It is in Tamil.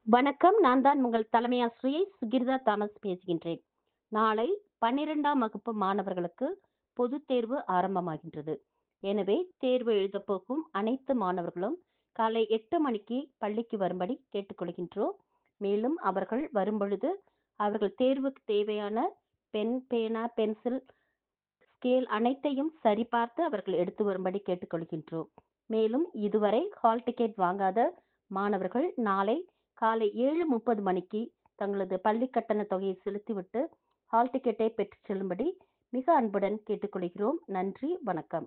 வணக்கம் நான் தான் உங்கள் தலைமை ஆசிரியை சுகிர்தா தாமஸ் பேசுகின்றேன் நாளை பன்னிரெண்டாம் வகுப்பு மாணவர்களுக்கு பொதுத் தேர்வு ஆரம்பமாகின்றது எனவே தேர்வு எழுதப் போகும் அனைத்து மாணவர்களும் காலை எட்டு மணிக்கு பள்ளிக்கு வரும்படி கேட்டுக்கொள்கின்றோம் மேலும் அவர்கள் வரும்பொழுது அவர்கள் தேர்வுக்கு தேவையான பென் பேனா பென்சில் ஸ்கேல் அனைத்தையும் சரிபார்த்து அவர்கள் எடுத்து வரும்படி கேட்டுக்கொள்கின்றோம் மேலும் இதுவரை ஹால் டிக்கெட் வாங்காத மாணவர்கள் நாளை காலை ஏழு முப்பது மணிக்கு தங்களது பள்ளி கட்டண தொகையை செலுத்திவிட்டு ஹால் டிக்கெட்டை பெற்றுச் செல்லும்படி மிக அன்புடன் கேட்டுக்கொள்கிறோம் நன்றி வணக்கம்